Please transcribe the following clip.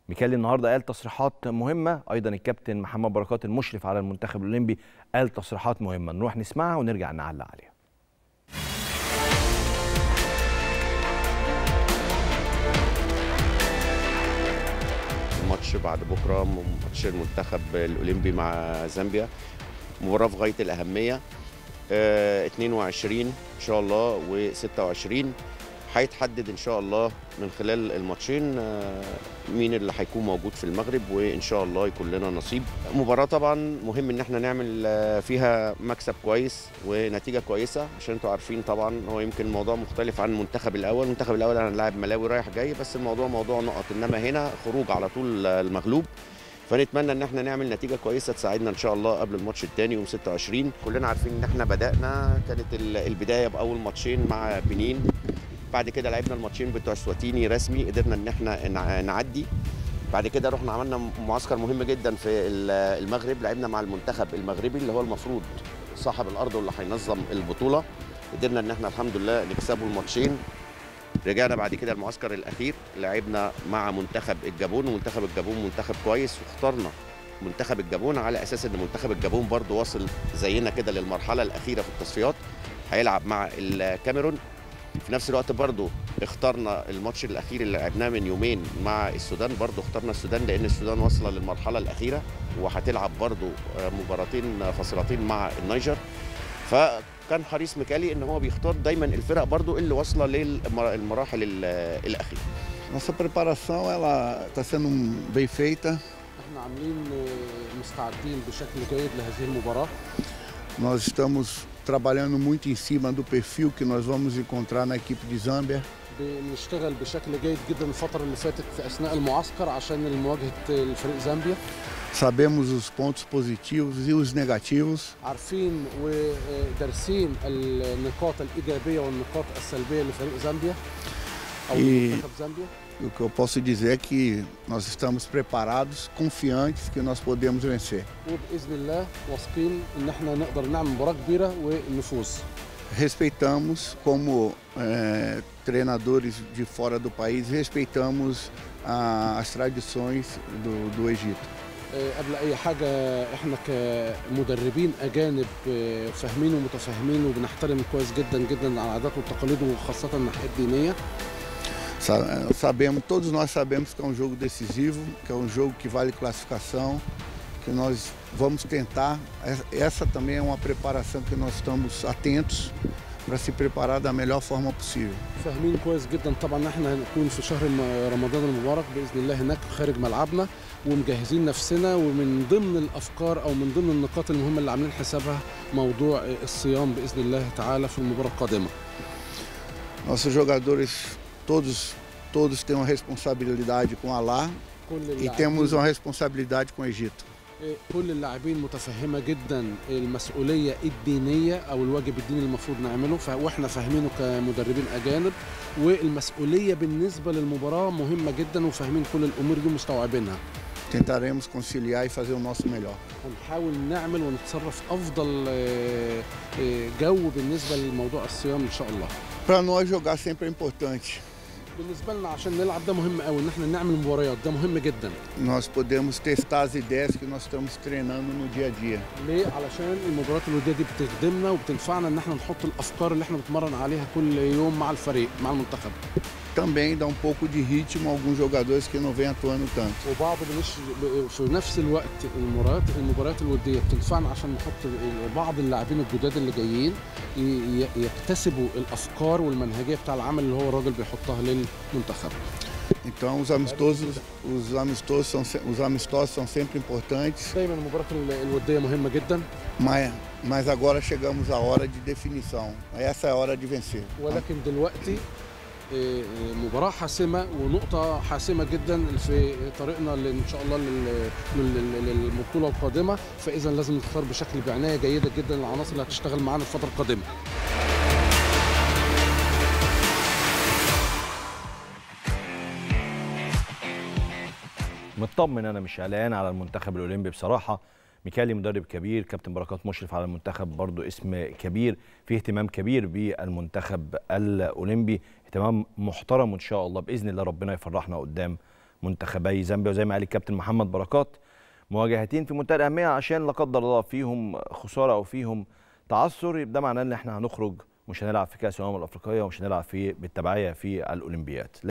ميكالي النهارده قال تصريحات مهمه ايضا الكابتن محمد بركات المشرف على المنتخب الاولمبي قال تصريحات مهمه نروح نسمعها ونرجع نعلق عليها الماتش بعد بكره ماتش المنتخب الاولمبي مع زامبيا مباراه في غايه الاهميه آه، 22 ان شاء الله و26 هيتحدد ان شاء الله من خلال الماتشين آه، مين اللي هيكون موجود في المغرب وان شاء الله يكون لنا نصيب مباراه طبعا مهم ان احنا نعمل آه، فيها مكسب كويس ونتيجه كويسه عشان انتوا عارفين طبعا هو يمكن الموضوع مختلف عن المنتخب الاول المنتخب الاول انا لاعب ملاوي رايح جاي بس الموضوع موضوع نقط انما هنا خروج على طول المغلوب فنتمنى ان احنا نعمل نتيجه كويسه تساعدنا ان شاء الله قبل الماتش الثاني يوم 26 كلنا عارفين ان احنا بدانا كانت ال- البدايه باول ماتشين مع بنين بعد كده لعبنا الماتشين بتوع سواتيني رسمي قدرنا ان احنا نع- نعدي بعد كده رحنا عملنا معسكر مهم جدا في ال- المغرب لعبنا مع المنتخب المغربي اللي هو المفروض صاحب الارض واللي هينظم البطوله قدرنا ان احنا الحمد لله نكسبوا الماتشين رجعنا بعد كده المعسكر الاخير لعبنا مع منتخب الجابون ومنتخب الجابون منتخب كويس واخترنا منتخب الجابون على اساس ان منتخب الجابون برضه واصل زينا كده للمرحله الاخيره في التصفيات هيلعب مع الكاميرون في نفس الوقت برضه اخترنا الماتش الاخير اللي لعبناه من يومين مع السودان برضه اخترنا السودان لان السودان واصله للمرحله الاخيره وهتلعب برضه مباراتين فاصلتين مع النيجر فكان حريص ميكالي ان هو بيختار دايما الفرق برضه اللي واصله للمراحل ال- الاخيره Nossa preparação ela está sendo bem feita. احنا عاملين آه، مستعدين بشكل جيد لهذه المباراة Nós estamos trabalhando muito em cima do perfil que nós vamos encontrar na equipe de Zâmbia. بنشتغل بشكل جيد جدا الفترة اللي فاتت في أثناء المعسكر عشان مواجهة الفريق زامبيا Sabemos os pontos positivos e os negativos. عارفين ودارسين النقاط الإيجابية والنقاط السلبية لفريق زامبيا أو إيه. منتخب زامبيا E o que eu posso dizer é que nós estamos preparados, confiantes que nós podemos vencer. وبإذن الله واثقين إن احنا نقدر نعمل مباراة كبيرة ونفوز Respeitamos, como eh, treinadores de fora do país, respeitamos a- as tradições do, do Egito. آه، قبل اي حاجه احنا كمدربين اجانب آه، فاهمين ومتفاهمين وبنحترم كويس جدا جدا العادات والتقاليد وخاصه الناحيه الدينيه Sa- Sabemos, todos nós sabemos que é um jogo decisivo, que é um jogo que vale classificação, que nós vamos tentar. Es- Essa também é uma preparação que nós estamos atentos para se preparar da melhor forma possível. فاهمين كويس جدا طبعا احنا هنكون في شهر م- رمضان المبارك باذن الله هناك خارج ملعبنا ومجهزين نفسنا ومن ضمن الافكار او من ضمن النقاط المهمه اللي عاملين حسابها موضوع آه، الصيام باذن الله تعالى في المباراه القادمه Nossos jogadores, todos, todos têm uma responsabilidade com Allah كل e اللاعبين- temos uma responsabilidade com o Egito. آه، كل اللاعبين متفهمه جدا المسؤوليه الدينيه او الواجب الديني المفروض نعمله ف- واحنا فاهمينه كمدربين اجانب والمسؤوليه بالنسبه للمباراه مهمه جدا وفاهمين كل الامور دي ومستوعبينها Tentaremos conciliar e fazer o nosso melhor. هنحاول نعمل ونتصرف افضل آه، آه، جو بالنسبه لموضوع الصيام ان شاء الله Para nós jogar sempre é importante. بالنسبه لنا عشان نلعب ده مهم قوي ان احنا نعمل مباريات ده مهم جدا Nós podemos testar as ideias que nós estamos treinando no dia a dia. ليه علشان المباريات الوديه دي بتخدمنا وبتنفعنا ان احنا نحط الافكار اللي احنا بنتمرن عليها كل يوم مع الفريق مع المنتخب Também dá um pouco de ritmo a alguns jogadores que não vêm atuando tanto. وبعض بنش في نفس الوقت المباريات المباريات الوديه بتنفعنا عشان نحط بعض اللاعبين الجداد اللي جايين ي- ي- يكتسبوا الافكار والمنهجيه بتاع العمل اللي هو الراجل بيحطها للمنتخب Então os amistosos, os amistosos são, se- os amistosos são sempre importantes, دايما المباراه ال- الوديه مهمه جدا mas, mas agora chegamos à hora de definição. Essa é a hora de vencer. ولكن دلوقتي آه، آه، مباراة حاسمة ونقطة حاسمة جدا في طريقنا ل- إن شاء الله لل- لل- للبطولة القادمة فإذا لازم نختار بشكل بعناية جيدة جدا العناصر اللي هتشتغل معانا الفترة القادمة مطمن انا مش قلقان على المنتخب الاولمبي بصراحه ميكالي مدرب كبير كابتن بركات مشرف على المنتخب برضو اسم كبير في اهتمام كبير بالمنتخب الاولمبي اهتمام محترم وان شاء الله باذن الله ربنا يفرحنا قدام منتخبي زامبيا وزي ما قال الكابتن محمد بركات مواجهتين في منتهى الاهميه عشان لا قدر الله فيهم خساره او فيهم تعثر يبقى ده معناه ان احنا هنخرج مش هنلعب في كاس الامم الافريقيه ومش هنلعب في بالتبعيه في الاولمبياد